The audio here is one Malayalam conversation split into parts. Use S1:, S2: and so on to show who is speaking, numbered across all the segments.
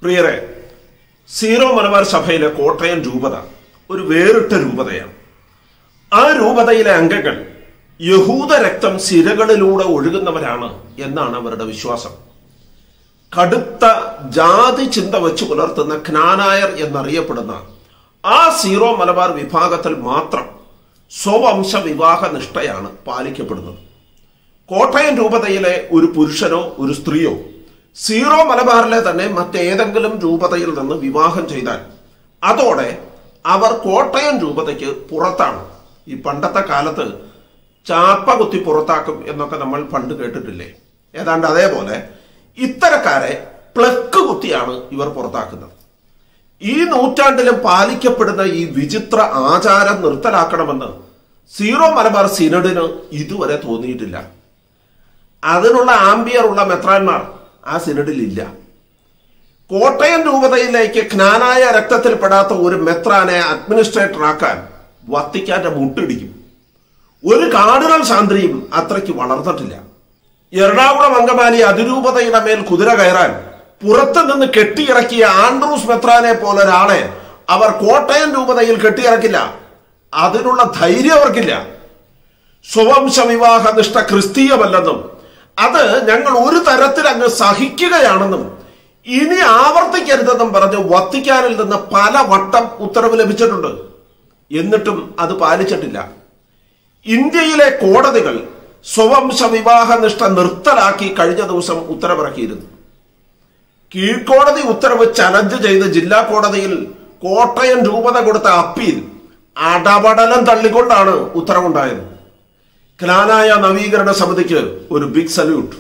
S1: പ്രിയരെ സീറോ മലബാർ സഭയിലെ കോട്ടയം രൂപത ഒരു വേറിട്ട രൂപതയാണ് ആ രൂപതയിലെ അംഗങ്ങൾ യഹൂദ രക്തം സിരകളിലൂടെ ഒഴുകുന്നവരാണ് എന്നാണ് അവരുടെ വിശ്വാസം കടുത്ത ജാതി ചിന്ത വെച്ച് പുലർത്തുന്ന ജ്ഞാനായർ എന്നറിയപ്പെടുന്ന ആ സീറോ മലബാർ വിഭാഗത്തിൽ മാത്രം സ്വവംശ വിവാഹ നിഷ്ഠയാണ് പാലിക്കപ്പെടുന്നത് കോട്ടയം രൂപതയിലെ ഒരു പുരുഷനോ ഒരു സ്ത്രീയോ സീറോ മലബാറിലെ തന്നെ മറ്റേതെങ്കിലും രൂപതയിൽ നിന്ന് വിവാഹം ചെയ്താൽ അതോടെ അവർ കോട്ടയം രൂപതയ്ക്ക് പുറത്താണ് ഈ പണ്ടത്തെ കാലത്ത് ചാപ്പ കുത്തി പുറത്താക്കും എന്നൊക്കെ നമ്മൾ പണ്ട് കേട്ടിട്ടില്ലേ ഏതാണ്ട് അതേപോലെ ഇത്തരക്കാരെ പ്ലക്ക് കുത്തിയാണ് ഇവർ പുറത്താക്കുന്നത് ഈ നൂറ്റാണ്ടിലും പാലിക്കപ്പെടുന്ന ഈ വിചിത്ര ആചാരം നിർത്തലാക്കണമെന്ന് സീറോ മലബാർ സിനഡിന് ഇതുവരെ തോന്നിയിട്ടില്ല അതിനുള്ള ആംബിയർ ഉള്ള മെത്രാന്മാർ ആ സിനഡിൽ ഇല്ല കോട്ടയം രൂപതയിലേക്ക് ജ്ഞാനായ രക്തത്തിൽപ്പെടാത്ത ഒരു മെത്രാനെ അഡ്മിനിസ്ട്രേറ്റർ ആക്കാൻ വത്തിക്കാന്റെ മുട്ടിടിക്കും ഒരു കാർഡിനൽ സാന്ദ്രിയും അത്രയ്ക്ക് വളർന്നിട്ടില്ല എറണാകുളം അങ്കമാലി അതിരൂപതയുടെ മേൽ കുതിര കയറാൻ പുറത്തു നിന്ന് കെട്ടിയിറക്കിയ ആൻഡ്രൂസ് മെത്രാനെ പോലെ ഒരാളെ അവർ കോട്ടയം രൂപതയിൽ കെട്ടിയിറക്കില്ല അതിനുള്ള ധൈര്യം അവർക്കില്ല സ്വവംശ വിവാഹ നിഷ്ഠ ക്രിസ്തീയമല്ലെന്നും അത് ഞങ്ങൾ ഒരു തരത്തിൽ അങ്ങ് സഹിക്കുകയാണെന്നും ഇനി ആവർത്തിക്കരുതെന്നും പറഞ്ഞ് വത്തിക്കാനിൽ നിന്ന് പല വട്ടം ഉത്തരവ് ലഭിച്ചിട്ടുണ്ട് എന്നിട്ടും അത് പാലിച്ചിട്ടില്ല ഇന്ത്യയിലെ കോടതികൾ സ്വവംശ വിവാഹ നിഷ്ഠ നിർത്തലാക്കി കഴിഞ്ഞ ദിവസം ഉത്തരവിറക്കിയിരുന്നു കീഴ്ക്കോടതി ഉത്തരവ് ചലഞ്ച് ചെയ്ത് ജില്ലാ കോടതിയിൽ കോട്ടയം രൂപത കൊടുത്ത അപ്പീൽ അടപടലം തള്ളിക്കൊണ്ടാണ് ഉത്തരവുണ്ടായത് ജ്ഞാനായ നവീകരണ സമിതിക്ക് ഒരു ബിഗ് സല്യൂട്ട്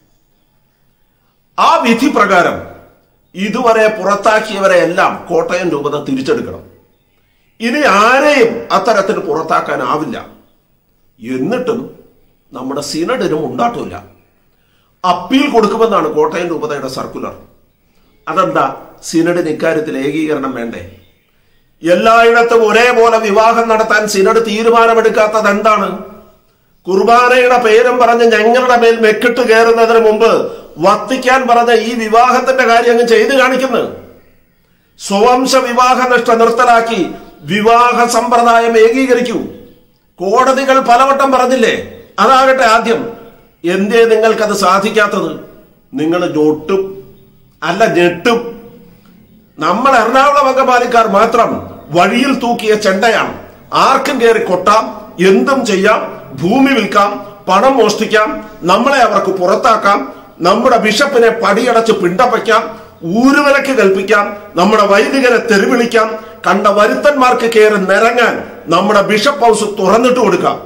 S1: ആ വിധി പ്രകാരം ഇതുവരെ പുറത്താക്കിയവരെ എല്ലാം കോട്ടയം രൂപത തിരിച്ചെടുക്കണം ഇനി ആരെയും അത്തരത്തിൽ പുറത്താക്കാനാവില്ല എന്നിട്ടും നമ്മുടെ സിനഡിനും ഉണ്ടാട്ടില്ല അപ്പീൽ കൊടുക്കുമെന്നാണ് കോട്ടയം രൂപതയുടെ സർക്കുലർ അതെന്താ സിനഡിന് ഇക്കാര്യത്തിൽ ഏകീകരണം വേണ്ടേ എല്ലായിടത്തും ഒരേപോലെ വിവാഹം നടത്താൻ സിനഡ് തീരുമാനമെടുക്കാത്തത് എന്താണ് കുർബാനയുടെ പേരും പറഞ്ഞ് ഞങ്ങളുടെ മേൽ മെക്കിട്ട് കയറുന്നതിന് മുമ്പ് വത്തിക്കാൻ പറഞ്ഞ ഈ വിവാഹത്തിന്റെ കാര്യം അങ്ങ് ചെയ്തു കാണിക്കുന്നു സ്വവംശ വിവാഹ നിഷ്ഠ നിർത്തലാക്കി വിവാഹ സമ്പ്രദായം ഏകീകരിക്കൂ കോടതികൾ പലവട്ടം പറഞ്ഞില്ലേ അതാകട്ടെ ആദ്യം എന്തേ നിങ്ങൾക്കത് സാധിക്കാത്തത് നിങ്ങൾ ഞൊട്ടും അല്ല ഞെട്ടും നമ്മൾ എറണാകുളം അംഗമാലിക്കാർ മാത്രം വഴിയിൽ തൂക്കിയ ചെണ്ടയാണ് ആർക്കും കയറി കൊട്ടാം എന്തും ചെയ്യാം ഭൂമി വിൽക്കാം പണം മോഷ്ടിക്കാം നമ്മളെ അവർക്ക് പുറത്താക്കാം നമ്മുടെ ബിഷപ്പിനെ പടിയടച്ച് പിണ്ടം വയ്ക്കാം ഊരുവിലക്ക് കൽപ്പിക്കാം നമ്മുടെ വൈദികരെ തെരുവിളിക്കാം കണ്ട വരുത്തന്മാർക്ക് കയറി നിരങ്ങാൻ നമ്മുടെ ബിഷപ്പ് ഹൗസ് തുറന്നിട്ട് കൊടുക്കാം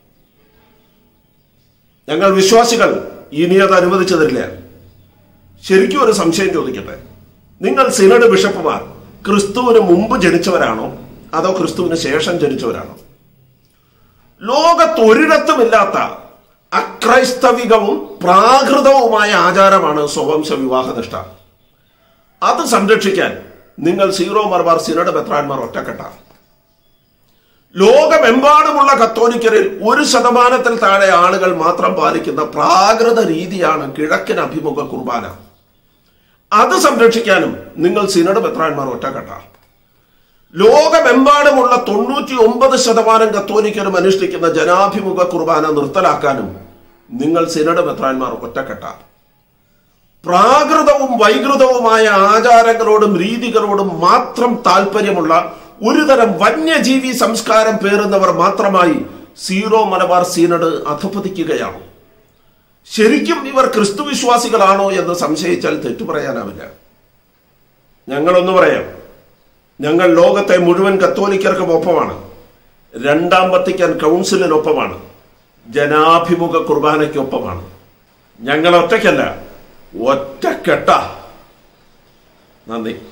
S1: ഞങ്ങൾ വിശ്വാസികൾ ഇനി അത് അനുവദിച്ചു തരില്ല ശരിക്കും ഒരു സംശയം ചോദിക്കട്ടെ നിങ്ങൾ സിനഡ് ബിഷപ്പുമാർ ക്രിസ്തുവിന് മുമ്പ് ജനിച്ചവരാണോ അതോ ക്രിസ്തുവിന് ശേഷം ജനിച്ചവരാണോ ലോകത്തൊരിടത്തുമില്ലാത്ത അക്രൈസ്തവികവും പ്രാകൃതവുമായ ആചാരമാണ് സ്വവംശ വിവാഹനിഷ്ഠ അത് സംരക്ഷിക്കാൻ നിങ്ങൾ സീറോ മലബാർ സിനഡ് മെത്രാന്മാർ ഒറ്റക്കെട്ടാണ് ലോകമെമ്പാടുമുള്ള കത്തോലിക്കരിൽ ഒരു ശതമാനത്തിൽ താഴെ ആളുകൾ മാത്രം പാലിക്കുന്ന പ്രാകൃത രീതിയാണ് കിഴക്കൻ അഭിമുഖ കുർബാന അത് സംരക്ഷിക്കാനും നിങ്ങൾ സിനഡ് മെത്രാന്മാർ ഒറ്റക്കെട്ടാണ് ലോകമെമ്പാടുമുള്ള തൊണ്ണൂറ്റി ഒമ്പത് ശതമാനം കത്തോലിക്കരും അനുഷ്ഠിക്കുന്ന ജനാഭിമുഖ കുർബാന നിർത്തലാക്കാനും നിങ്ങൾ സിനഡ് മെത്രാന്മാർ ഒറ്റക്കെട്ടാണ് പ്രാകൃതവും വൈകൃതവുമായ ആചാരങ്ങളോടും രീതികളോടും മാത്രം താല്പര്യമുള്ള ഒരുതരം വന്യജീവി സംസ്കാരം പേറുന്നവർ മാത്രമായി സീറോ മലബാർ സീനഡ് അധപതിക്കുകയാണ് ശരിക്കും ഇവർ ക്രിസ്തുവിശ്വാസികളാണോ എന്ന് സംശയിച്ചാൽ തെറ്റു പറയാനാവില്ല ഞങ്ങളൊന്നു പറയാം ഞങ്ങൾ ലോകത്തെ മുഴുവൻ കത്തോലിക്കർക്കും ഒപ്പമാണ് രണ്ടാം വത്തിക്കാൻ കൗൺസിലിനൊപ്പമാണ് ജനാഭിമുഖ കുർബാനയ്ക്കൊപ്പമാണ് ഞങ്ങൾ ഒറ്റയ്ക്കല്ല ഒറ്റക്കെട്ട നന്ദി